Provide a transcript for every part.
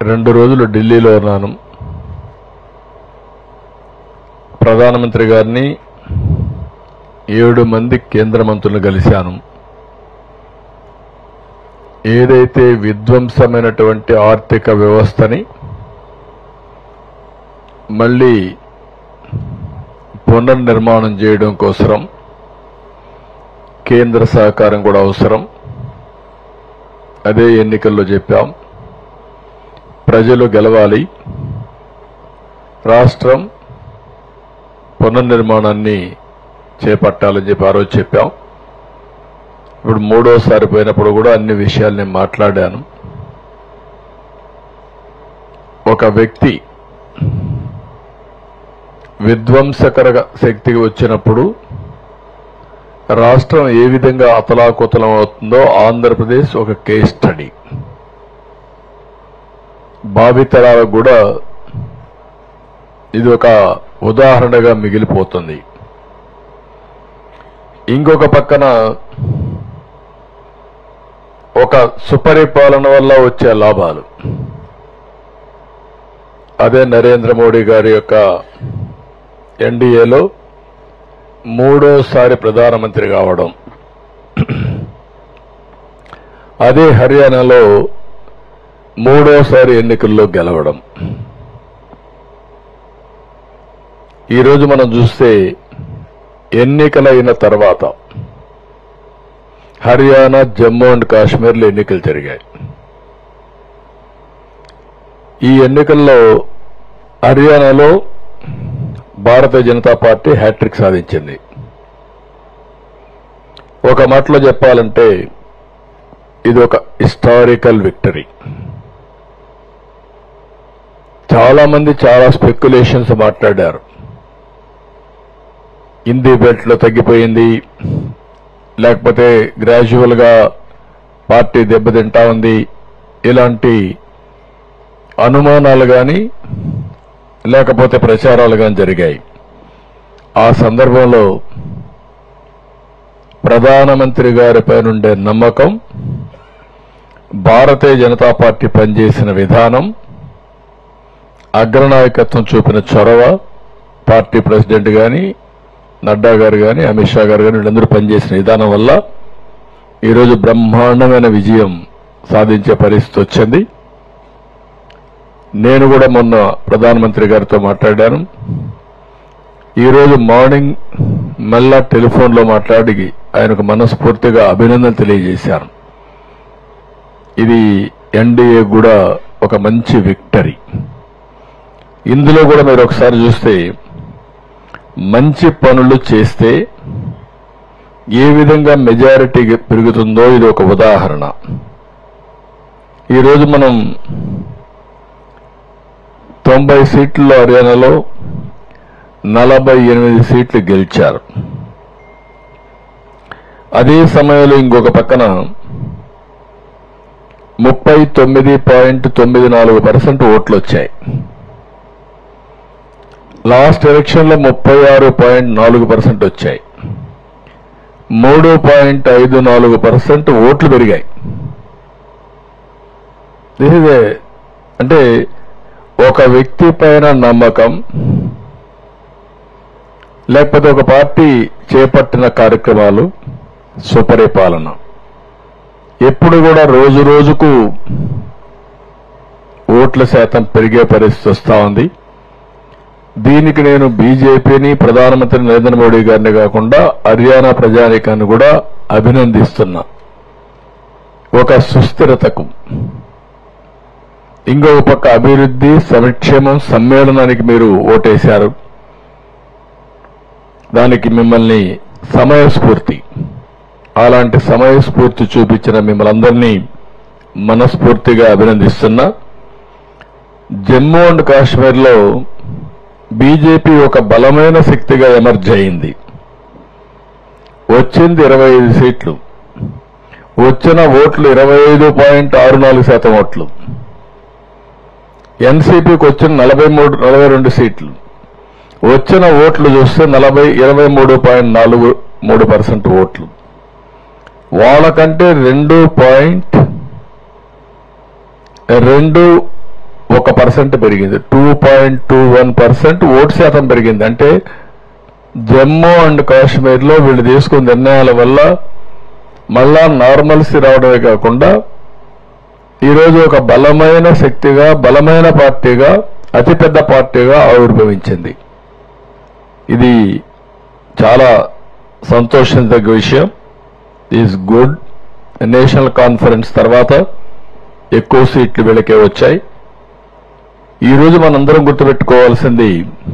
రెండు రోజులు ఢిల్లీలో ఉన్నాను ప్రధానమంత్రి గారిని ఏడు మంది కేంద్ర మంత్రులను కలిశాను ఏదైతే విధ్వంసమైనటువంటి ఆర్థిక వ్యవస్థని మళ్ళీ పునర్నిర్మాణం చేయడం కోసరం కేంద్ర సహకారం కూడా అవసరం అదే ఎన్నికల్లో చెప్పాం ప్రజలు గెలవాలి రాష్ట్రం పునర్నిర్మాణాన్ని చేపట్టాలని చెప్పి ఆ రోజు చెప్పాం ఇప్పుడు మూడోసారి పోయినప్పుడు కూడా అన్ని విషయాలు నేను మాట్లాడాను ఒక వ్యక్తి విధ్వంసకర శక్తికి వచ్చినప్పుడు రాష్ట్రం ఏ విధంగా అతలాకుతలం అవుతుందో ఆంధ్రప్రదేశ్ ఒక కేస్ స్టడీ భావితరాలకు కూడా ఇది ఒక ఉదాహరణగా మిగిలిపోతుంది ఇంకొక పక్కన ఒక సుపరిపాలన వల్ల వచ్చే లాభాలు అదే నరేంద్ర మోడీ గారి యొక్క ఎన్డీఏలో మూడోసారి ప్రధానమంత్రి కావడం అదే హర్యానాలో మూడోసారి ఎన్నికల్లో గెలవడం ఈరోజు మనం చూస్తే ఎన్నికలైన తర్వాత హర్యానా జమ్మూ అండ్ కాశ్మీర్లో ఎన్నికలు జరిగాయి ఈ ఎన్నికల్లో హర్యానాలో భారతీయ జనతా పార్టీ హ్యాట్రిక్ సాధించింది ఒక మాటలో చెప్పాలంటే ఇది ఒక హిస్టారికల్ విక్టరీ చాలా మంది చాలా స్పెక్యులేషన్స్ మాట్లాడారు హిందీ బెల్ట్ లో తగ్గిపోయింది లేకపోతే గ్రాడ్యువల్ గా పార్టీ దెబ్బతింటా ఉంది ఇలాంటి అనుమానాలు గాని లేకపోతే ప్రచారాలు గాని జరిగాయి ఆ సందర్భంలో ప్రధానమంత్రి గారిపై నుండే నమ్మకం భారతీయ జనతా పార్టీ పనిచేసిన విధానం అగ్రనాయకత్వం చూపిన చొరవ పార్టీ ప్రెసిడెంట్ గాని నడ్డా గారు గాని అమిత్ షా గారు గాని వీళ్ళందరూ పనిచేసిన విధానం వల్ల ఈరోజు బ్రహ్మాండమైన విజయం సాధించే పరిస్థితి వచ్చింది నేను కూడా మొన్న ప్రధానమంత్రి గారితో మాట్లాడాను ఈరోజు మార్నింగ్ మళ్ళా టెలిఫోన్లో మాట్లాడి ఆయనకు మనస్ఫూర్తిగా అభినందన తెలియజేశాను ఇది ఎన్డీఏ కూడా ఒక మంచి విక్టరీ ఇందులో కూడా మీరు ఒకసారి చూస్తే మంచి పనులు చేస్తే ఏ విధంగా మెజారిటీ పెరుగుతుందో ఇది ఒక ఉదాహరణ ఈరోజు మనం తొంభై సీట్లలో హర్యానాలో నలభై ఎనిమిది సీట్లు గెలిచారు అదే సమయంలో ఇంకొక పక్కన ముప్పై తొమ్మిది పాయింట్ తొమ్మిది నాలుగు పర్సెంట్ ఓట్లు వచ్చాయి లాస్ట్ ఎలక్షన్ లో ముప్పై ఆరు పాయింట్ నాలుగు పర్సెంట్ వచ్చాయి మూడు పాయింట్ ఐదు నాలుగు పర్సెంట్ ఓట్లు పెరిగాయి దిస్ ఇస్ అంటే ఒక వ్యక్తి పైన నమ్మకం లేకపోతే ఒక పార్టీ చేపట్టిన కార్యక్రమాలు సుపరిపాలన ఎప్పుడు కూడా రోజు రోజుకు ఓట్ల శాతం పెరిగే పరిస్థితి వస్తా ఉంది దీనికి నేను బీజేపీని ప్రధానమంత్రి నరేంద్ర మోడీ గారిని కాకుండా హర్యానా ప్రజానీకాన్ని కూడా అభినందిస్తున్నా ఒక సుస్థిరతకు ఇంకొక పక్క అభివృద్ధి సంక్షేమం సమ్మేళనానికి మీరు ఓటేశారు దానికి మిమ్మల్ని సమయస్ఫూర్తి అలాంటి సమయస్ఫూర్తి చూపించిన మిమ్మల్ని అందరినీ మనస్ఫూర్తిగా అభినందిస్తున్నా జమ్మూ అండ్ కాశ్మీర్లో బీజేపీ ఒక బలమైన శక్తిగా ఎమర్జ్ అయింది వచ్చింది ఇరవై ఐదు సీట్లు వచ్చిన ఓట్లు ఇరవై ఐదు పాయింట్ ఆరు నాలుగు శాతం ఓట్లు ఎన్సీపీకి వచ్చిన నలభై మూడు నలభై రెండు సీట్లు వచ్చిన ఓట్లు చూస్తే నలభై ఇరవై మూడు పాయింట్ నాలుగు మూడు పర్సెంట్ ఓట్లు వాళ్ళకంటే రెండు పాయింట్ రెండు ఒక పర్సెంట్ పెరిగింది two point two one percent vote శాతం పెరిగింది అంటే జమ్మూ అండ్ కాశ్మీర్ లో వీళ్ళు తీసుకున్న నిర్ణయాల వల్ల మళ్ళా నార్మల్సీ రావడమే కాకుండా ఈరోజు ఒక బలమైన శక్తిగా బలమైన పార్టీగా అతిపెద్ద పార్టీగా ఆవిర్భవించింది ఇది చాలా సంతోషించదగ్గ విషయం ఈజ్ గుడ్ నేషనల్ కాన్ఫరెన్స్ తర్వాత ఎక్కువ సీట్లు వీళ్ళకే వచ్చాయి ఈరోజు మనందరం గుర్తుపెట్టుకోవాల్సింది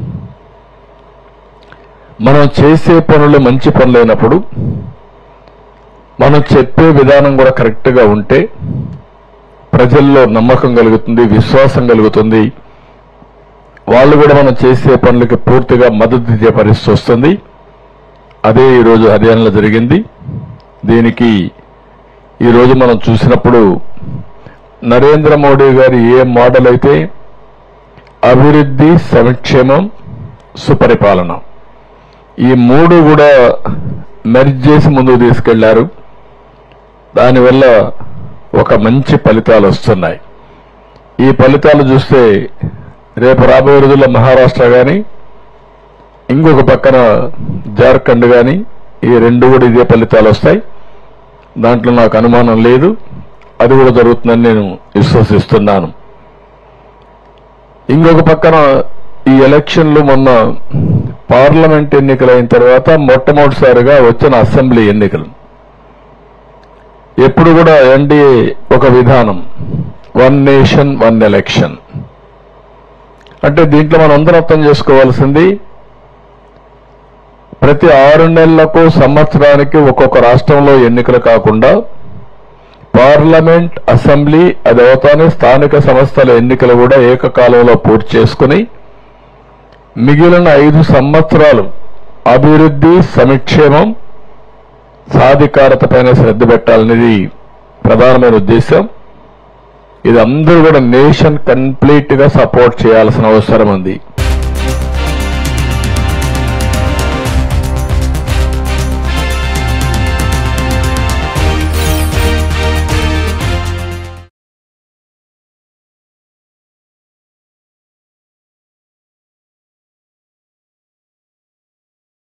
మనం చేసే పనులు మంచి పనులైనప్పుడు మనం చెప్పే విధానం కూడా కరెక్ట్గా ఉంటే ప్రజల్లో నమ్మకం కలుగుతుంది విశ్వాసం కలుగుతుంది వాళ్ళు కూడా మనం చేసే పనులకి పూర్తిగా మద్దతు ఇచ్చే పరిస్థితి వస్తుంది అదే ఈరోజు హర్యానాలో జరిగింది దీనికి ఈరోజు మనం చూసినప్పుడు నరేంద్ర మోడీ గారి ఏ మోడల్ అయితే అభివృద్ధి సంక్షేమం సుపరిపాలన ఈ మూడు కూడా మెర్జ్ చేసి ముందుకు తీసుకెళ్లారు దానివల్ల ఒక మంచి ఫలితాలు వస్తున్నాయి ఈ ఫలితాలు చూస్తే రేపు రాబోయే రోజుల్లో మహారాష్ట్ర కానీ ఇంకొక పక్కన జార్ఖండ్ కానీ ఈ రెండు కూడా ఇదే ఫలితాలు వస్తాయి దాంట్లో నాకు అనుమానం లేదు అది కూడా జరుగుతుందని నేను విశ్వసిస్తున్నాను ఇంకొక పక్కన ఈ ఎలక్షన్లు మొన్న పార్లమెంట్ ఎన్నికలు అయిన తర్వాత మొట్టమొదటిసారిగా వచ్చిన అసెంబ్లీ ఎన్నికలు ఎప్పుడు కూడా ఎన్డీఏ ఒక విధానం వన్ నేషన్ వన్ ఎలక్షన్ అంటే దీంట్లో మనం అందరం అర్థం చేసుకోవాల్సింది ప్రతి ఆరు నెలలకు సంవత్సరానికి ఒక్కొక్క రాష్ట్రంలో ఎన్నికలు కాకుండా పార్లమెంట్ అసెంబ్లీ అది అవుతానే స్థానిక సంస్థల ఎన్నికలు కూడా ఏకకాలంలో పూర్తి చేసుకుని మిగిలిన ఐదు సంవత్సరాలు అభివృద్ధి సంక్షేమం సాధికారత పైన శ్రద్ధ పెట్టాలనేది ప్రధానమైన ఉద్దేశం ఇది అందరూ కూడా నేషన్ కంప్లీట్ గా సపోర్ట్ చేయాల్సిన అవసరం ఉంది